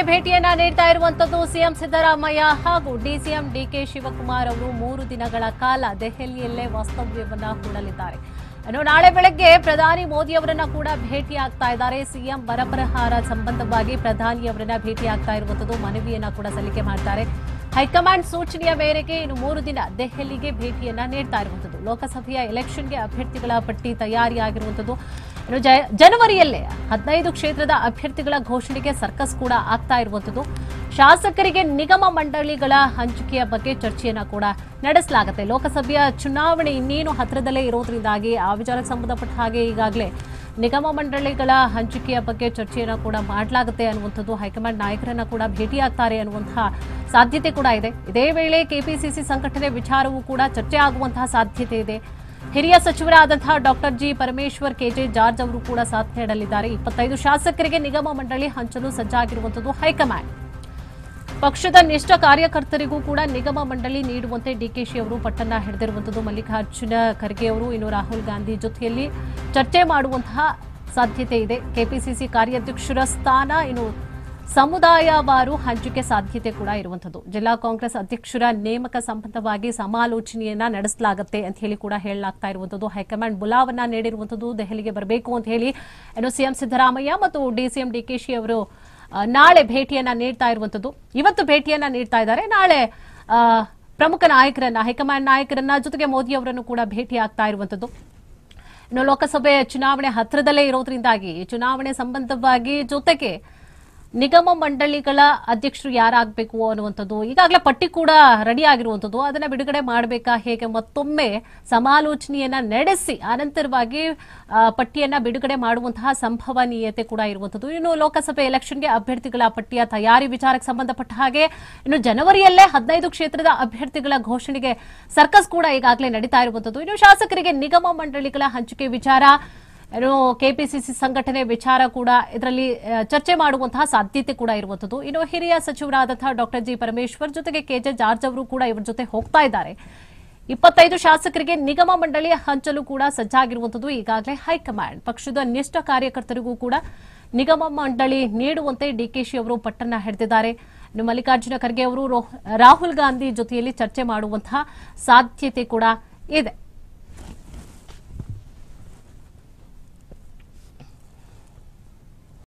ಭೇಟಿಯನ್ನ ನೀಡ್ತಾ ಇರುವಂತದ್ದು ಸಿಎಂ ಸಿದ್ದರಾಮಯ್ಯ ಹಾಗೂ ಡಿಸಿಎಂ ಡಿಕೆ ಶಿವಕುಮಾರ್ ಅವರು ಮೂರು ದಿನಗಳ ಕಾಲ ದೆಹಲಿಯಲ್ಲೇ ವಾಸ್ತವ್ಯವನ್ನ ಹೂಡಲಿದ್ದಾರೆ ಇನ್ನು ನಾಳೆ ಬೆಳಗ್ಗೆ ಪ್ರಧಾನಿ ಮೋದಿ ಅವರನ್ನ ಕೂಡ ಭೇಟಿ ಆಗ್ತಾ ಇದ್ದಾರೆ ಸಿಎಂ ಬರಪರಿಹಾರ ಸಂಬಂಧವಾಗಿ ಪ್ರಧಾನಿಯವರನ್ನ ಭೇಟಿ ಆಗ್ತಾ ಇರುವಂತದ್ದು ಮನವಿಯನ್ನ ಕೂಡ ಸಲ್ಲಿಕೆ ಮಾಡ್ತಾರೆ ಹೈಕಮಾಂಡ್ ಸೂಚನೆಯ ಮೇರೆಗೆ ಇನ್ನು ಮೂರು ದಿನ ದೆಹಲಿಗೆ ಭೇಟಿಯನ್ನ ನೀಡ್ತಾ ಇರುವಂತದ್ದು ಲೋಕಸಭೆಯ ಎಲೆಕ್ಷನ್ಗೆ ಅಭ್ಯರ್ಥಿಗಳ ಪಟ್ಟಿ ತಯಾರಿಯಾಗಿರುವಂತದ್ದು ಇನ್ನು ಜ- ಜನವರಿಯಲ್ಲೇ ಹದಿನೈದು ಕ್ಷೇತ್ರದ ಅಭ್ಯರ್ಥಿಗಳ ಘೋಷಣೆಗೆ ಸರ್ಕಸ್ ಕೂಡ ಆಗ್ತಾ ಇರುವಂತದ್ದು ಶಾಸಕರಿಗೆ ನಿಗಮ ಮಂಡಳಿಗಳ ಹಂಚಿಕೆಯ ಬಗ್ಗೆ ಚರ್ಚೆಯನ್ನ ಕೂಡ ನಡೆಸಲಾಗುತ್ತೆ ಲೋಕಸಭೆಯ ಚುನಾವಣೆ ಇನ್ನೇನು ಹತ್ತಿರದಲ್ಲೇ ಇರೋದ್ರಿಂದಾಗಿ ಆ ವಿಚಾರಕ್ಕೆ ಸಂಬಂಧಪಟ್ಟ ಹಾಗೆ ಈಗಾಗಲೇ ನಿಗಮ ಮಂಡಳಿಗಳ ಹಂಚಿಕೆಯ ಬಗ್ಗೆ ಚರ್ಚೆಯನ್ನ ಕೂಡ ಮಾಡಲಾಗುತ್ತೆ ಅನ್ನುವಂಥದ್ದು ಹೈಕಮಾಂಡ್ ನಾಯಕರನ್ನ ಕೂಡ ಭೇಟಿಯಾಗ್ತಾರೆ ಅನ್ನುವಂತಹ ಸಾಧ್ಯತೆ ಕೂಡ ಇದೆ ಇದೇ ವೇಳೆ ಕೆಪಿಸಿಸಿ ಸಂಘಟನೆ ವಿಚಾರವೂ ಕೂಡ ಚರ್ಚೆ ಆಗುವಂತಹ ಸಾಧ್ಯತೆ ಇದೆ ಹಿರಿಯ ಸಚಿವರಾದಂತಹ doctor G Parameshwar K J George ಅವರು ಕೂಡ ಸಾಥ್ ನೀಡಲಿದ್ದಾರೆ ಇಪ್ಪತ್ತೈದು ಶಾಸಕರಿಗೆ ನಿಗಮ ಮಂಡಳಿ ಹಂಚಲು ಸಜ್ಜಾಗಿರುವಂತದ್ದು ಹೈಕಮಾಂಡ್ ಪಕ್ಷದ ನಿಷ್ಠ ಕಾರ್ಯಕರ್ತರಿಗೂ ಕೂಡ ನಿಗಮ ಮಂಡಳಿ ನೀಡುವಂತೆ ಡಿಕೆಶಿ ಅವರು ಪಟ್ಟಣ ಹಿಡಿದಿರುವಂತದ್ದು ಮಲ್ಲಿಕಾರ್ಜುನ ಖರ್ಗೆ ಅವರು ಇನ್ನು ರಾಹುಲ್ ಗಾಂಧಿ ಜೊತೆಯಲ್ಲಿ ಚರ್ಚೆ ಮಾಡುವಂತಹ ಸಾಧ್ಯತೆ ಇದೆ ಕೆಪಿಸಿಸಿ ಕಾರ್ಯಾಧ್ಯಕ್ಷರ ಸ್ಥಾನ ಇನ್ನು ಸಮುದಾಯವಾರು ಹಂಚಿಕೆ ಸಾಧ್ಯತೆ ಕೂಡ ಇರುವಂತದ್ದು ಜಿಲ್ಲಾ ಕಾಂಗ್ರೆಸ್ ಅಧ್ಯಕ್ಷರ ನೇಮಕ ಸಂಬಂಧವಾಗಿ ಸಮಾಲೋಚನೆಯನ್ನ ನಡೆಸಲಾಗುತ್ತೆ ಅಂತ ಹೇಳಿ ಕೂಡ ಹೇಳಲಾಗ್ತಾ ಇರುವಂತದ್ದು ಹೈಕಮಾಂಡ್ ಬುಲಾವನ್ನ ನೀಡಿರುವಂತದ್ದು ದೆಹಲಿಗೆ ಬರಬೇಕು ಅಂತ ಹೇಳಿ ಇನ್ನು ಸಿಎಂ ಸಿದ್ದರಾಮಯ್ಯ ಮತ್ತು ಡಿಸಿಎಂ ಡಿಕೆಶಿ ಅವರು ಆ, ನಾಳೆ ಭೇಟಿಯನ್ನ ನೀಡ್ತಾ ಇರುವಂತದ್ದು ಇವತ್ತು ಭೇಟಿಯನ್ನ ನೀಡ್ತಾ ಇದ್ದಾರೆ ನಾಳೆ ಆ, ಪ್ರಮುಖ ನಾಯಕರನ್ನ ಹೈಕಮಾಂಡ್ ನಾಯಕರನ್ನ ಜೊತೆಗೆ ಮೋದಿ ಅವರನ್ನು ಕೂಡ ಭೇಟಿ ಆಗ್ತಾ ಇರುವಂತದ್ದು ಇನ್ನು ಲೋಕಸಭೆ ಚುನಾವಣೆ ಹತ್ತಿರದಲ್ಲೇ ಇರೋದ್ರಿಂದಾಗಿ ಈ ಚುನಾವಣೆ ಸಂಬಂಧವಾಗಿ ಜೊತೆಗೆ ನಿಗಮ ಮಂಡಳಿಗಳ ಅಧ್ಯಕ್ಷರು ಯಾರಾಗಬೇಕು ಅನ್ನುವಂಥದ್ದು ಈಗಾಗಲೇ ಪಟ್ಟಿ ಕೂಡ ರೆಡಿ ಆಗಿರುವಂಥದ್ದು ಅದನ್ನ ಬಿಡುಗಡೆ ಮಾಡಬೇಕಾ ಹೇಗೆ ಮತ್ತೊಮ್ಮೆ ಸಮಾಲೋಚನೆಯನ್ನ ನಡೆಸಿ ಅನಂತರವಾಗಿ ಆ, ಪಟ್ಟಿಯನ್ನ ಬಿಡುಗಡೆ ಮಾಡುವಂತಹ ಸಂಭವನೀಯತೆ ಕೂಡ ಇರುವಂಥದ್ದು ಇನ್ನು ಲೋಕಸಭೆ ಎಲೆಕ್ಷನ್ಗೆ ಅಭ್ಯರ್ಥಿಗಳ ಪಟ್ಟಿಯ ತಯಾರಿ ವಿಚಾರಕ್ಕೆ ಸಂಬಂಧಪಟ್ಟ ಹಾಗೆ ಇನ್ನು ಜನವರಿಯಲ್ಲೇ ಹದಿನೈದು ಕ್ಷೇತ್ರದ ಅಭ್ಯರ್ಥಿಗಳ ಘೋಷಣೆಗೆ ಸರ್ಕಸ್ ಕೂಡ ಈಗಾಗಲೇ ನಡೀತಾ ಇರುವಂಥದ್ದು ಇನ್ನು ಶಾಸಕರಿಗೆ ನಿಗಮ ಮಂಡಳಿಗಳ ಹಂಚಿಕೆ ವಿಚಾರ ಏನು ಕೆಪಿಸಿಸಿ ಸಂಘಟನೆ ವಿಚಾರ ಕೂಡ ಇದರಲ್ಲಿ ಆ, ಚರ್ಚೆ ಮಾಡುವಂತಹ ಸಾಧ್ಯತೆ ಕೂಡ ಇರುವಂತದ್ದು ಇನ್ನು ಹಿರಿಯ ಸಚಿವರಾದಂತಹ ಡಾಕ್ಟರ್ ಜಿ ಪರಮೇಶ್ವರ್ ಜೊತೆಗೆ ಕೆಜೆ ಜಾರ್ಜ್ ಅವರು ಕೂಡ ಇವರ ಜೊತೆ ಹೋಗ್ತಾ ಇದ್ದಾರೆ ಇಪ್ಪತ್ತೈದು ಶಾಸಕರಿಗೆ ನಿಗಮ ಮಂಡಳಿ ಹಂಚಲು ಕೂಡ ಸಜ್ಜಾಗಿರುವಂತದ್ದು ಈಗಾಗಲೇ ಹೈಕಮಾಂಡ್ ಪಕ್ಷದ ನಿಷ್ಠ ಕಾರ್ಯಕರ್ತರಿಗೂ ಕೂಡ ನಿಗಮ ಮಂಡಳಿ ನೀಡುವಂತೆ ಡಿಕೆಶಿ ಅವರು ಪಟ್ಟಣ ಹಿಡಿದಿದ್ದಾರೆ ಇನ್ನು ಮಲ್ಲಿಕಾರ್ಜುನ ಖರ್ಗೆ ಅವರು ರೋ- ರಾಹುಲ್ ಗಾಂಧಿ ಜೊತೆಯಲ್ಲಿ ಚರ್ಚೆ ಮಾಡುವಂತಹ ಸಾಧ್ಯತೆ ಕೂಡ ಇದೆ